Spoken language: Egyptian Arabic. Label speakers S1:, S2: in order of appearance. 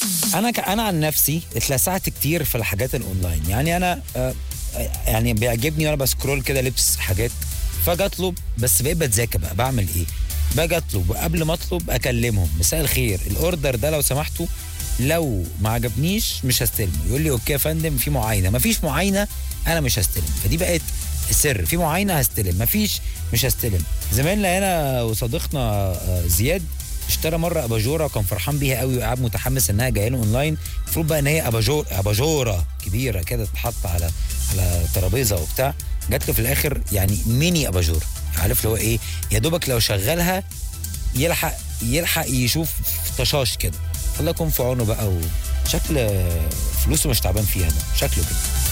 S1: انا ك... انا عن نفسي اتلسعت كتير في الحاجات الاونلاين يعني انا آه، يعني بيعجبني وانا بسكرول كده لبس حاجات فاجي اطلب بس بقيت بتذاكى بقى بعمل ايه باجي اطلب وقبل ما اطلب اكلمهم مساء الخير الاوردر ده لو سمحتوا لو ما عجبنيش مش هستلمه يقول لي اوكي يا فندم في معاينه ما فيش معاينه انا مش هستلم فدي بقت السر في معاينه هستلم ما فيش مش هستلم زميلنا هنا وصديقنا آه، زياد اشترى مره اباجوره وكان فرحان بيها قوي وقاعد متحمس انها جايه له اونلاين المفروض بقى ان هي اباجور اباجوره كبيره كده تتحط على على ترابيزه وبتاع جات له في الاخر يعني ميني اباجوره عارف اللي هو ايه يا دوبك لو شغلها يلحق يلحق يشوف طشاش كده الله يكون في عونه بقى وشكل فلوسه مش تعبان فيها ده شكله كده